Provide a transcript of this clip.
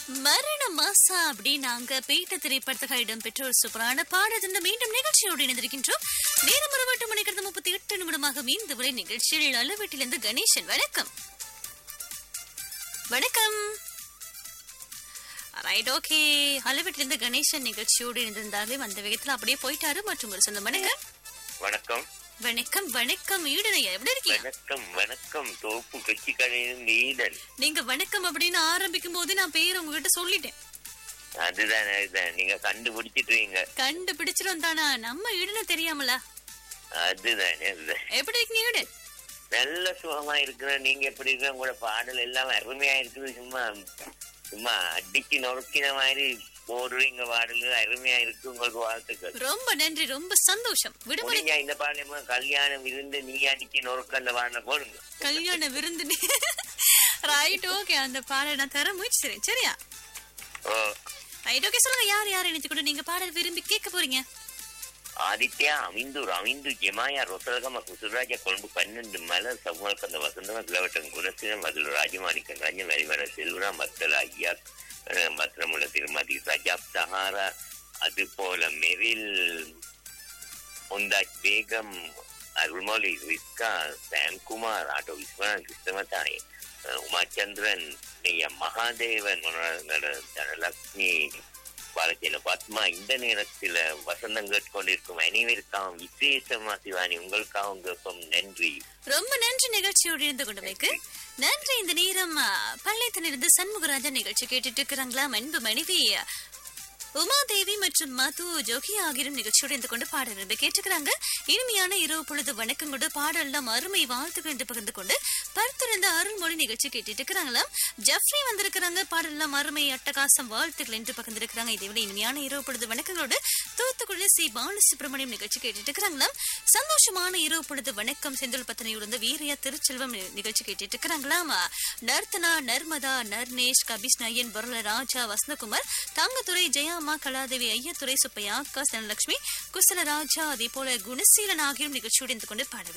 மரண மாசா அப்படி நாங்க பேட்ட திரைப்படத்துக்கு இடம்பெற்ற ஒரு சூப்பரான பாடல் மீண்டும் நிகழ்ச்சியோடு இணைந்திருக்கின்றோம் நேரம் ஒரு எட்டு மணிக்கிறது முப்பத்தி எட்டு நிமிடமாக இந்த வரை நிகழ்ச்சியில் அளவீட்டிலிருந்து கணேசன் வணக்கம் வணக்கம் ரைட் ஓகே அளவீட்டிலிருந்து கணேசன் நிகழ்ச்சியோடு இணைந்திருந்தாலே அந்த விதத்துல அப்படியே போயிட்டாரு மற்றும் ஒரு சொந்த வணக்கம் வணக்கம் வணக்கம் வணக்கம் ஈடனையா எப்படி இருக்கீங்க வணக்கம் வணக்கம் தோப்பு கட்சி கடையின் ஈடன் நீங்க வணக்கம் அப்படின்னு ஆரம்பிக்கும் போது நான் பேர் உங்ககிட்ட சொல்லிட்டேன் அதுதான் அதுதான் நீங்க கண்டுபிடிச்சிட்டுவீங்க கண்டுபிடிச்சிரும் தானா நம்ம ஈடுன்னு தெரியாமலா அதுதான் அதுதான் எப்படி இருக்கீங்க ஈடு நல்ல சுகமா இருக்கிற நீங்க எப்படி இருக்க உங்களோட பாடல் எல்லாம் அருமையா இருக்குது சும்மா சும்மா அடிச்சு நொறுக்கின மாதிரி போடுறீங்க பாடல் அருமையா இருக்கு உங்களுக்கு வாழ்த்துக்கள் ரொம்ப நன்றி ரொம்ப சந்தோஷம் விடுமுறை முடிஞ்சா இந்த பாடலமா கல்யாணம் இருந்து நீ அடிச்சு நொறுக்க அந்த பாடலை போடுங்க கல்யாண விருந்து ரைட் ஓகே அந்த பாடல் நான் தர முயற்சி செய்றேன் சரியா ஓ ரைட் ஓகே சொல்லுங்க யார் யார் இணைத்து கூட நீங்க பாடல் விரும்பி கேட்க போறீங்க ಆದಿತ್ಯ ಅವಿಂದು ರವಿಂದು ಜಮಾಯ ರೊಸಲಗಮ ಕುಸುರಾಜ ಕೊಂಬು ಪನ್ನೊಂದು ಮಲ ಸೌಮಲ್ಕಂದ ವಸಂತಮ ಕಿಲವಟಂ ಗುಣಸಿನ ಮೊದಲು ರಾಜಮಾಣಿಕ ರಾಜ ಮೆರಿವರ ಸಿಲ್ವರ ಮತ್ತಲ ಅಯ್ಯ மத்திரமுள்ள திருமதி ரஜாப் சஹாரா அது போல மெரில் முந்தாஜ் பேகம் அருள்மொழி ரிஸ்கா சாம்குமார் ஆட்டோ விஸ்வநாத் கிருஷ்ணமதாய் உமாச்சந்திரன் நெய்ய மகாதேவன் தனலட்சுமி வாழ்க்கையில பத்மா இந்த நேரத்துல வசந்தம் கேட்டுக்கொண்டிருக்கும் அனைவருக்காகவும் விசேஷமா சிவானி உங்களுக்காகவும் கேட்போம் நன்றி ரொம்ப நன்றி நிகழ்ச்சியோடு இருந்து கொண்டமைக்கு நன்றி இந்த நேரம் பள்ளியத்திலிருந்து சண்முகராஜன் நிகழ்ச்சி கேட்டுட்டு இருக்கிறாங்களா அன்பு மனைவி உமாதேவி மற்றும் மது ஜோகி ஆகியோரும் நிகழ்ச்சியோடு இருந்து கொண்டு பாடல் விரும்பி கேட்டுக்கிறாங்க இனிமையான இரவு பொழுது வணக்கம் கொண்டு பாடலாம் அருமை வாழ்த்துக்கள் என்று பகிர்ந்து கொண்டு பருத்திருந்த அருள்மொழி நிகழ்ச்சி கேட்டுட்டு இருக்கிறாங்களாம் ஜெஃப்ரி வந்திருக்கிறாங்க பாடலாம் அருமை அட்டகாசம் வாழ்த்துக்கள் என்று பகிர்ந்திருக்கிறாங்க இதை விட இனிமையான இரவு பொழுது வணக்கங்களோடு தூத்துக்குடி சி பாலசுப்ரமணியம் நிகழ்ச்சி கேட்டுட்டு இருக்கிறாங்களாம் சந்தோஷமான இரவு பொழுது வணக்கம் செந்தில் பத்தனையுடன் வீரையா திருச்செல்வம் நி- நிகழ்ச்சி கேட்டுட்டு இருக்கிறாங்களாம் நர்த்தனா நர்மதா நர்னேஷ் கபிஷ் நயன் பொருள ராஜா வசந்தகுமார் தங்கத்துறை ஜெயாமா கலாதேவி ஐயத்துறை சுப்பையா அக்கா தனலட்சுமி குசலராஜா அதே போல குணசீலன் ஆகியோரும் நிகழ்ச்சியோடு இருந்து கொண்டு பாட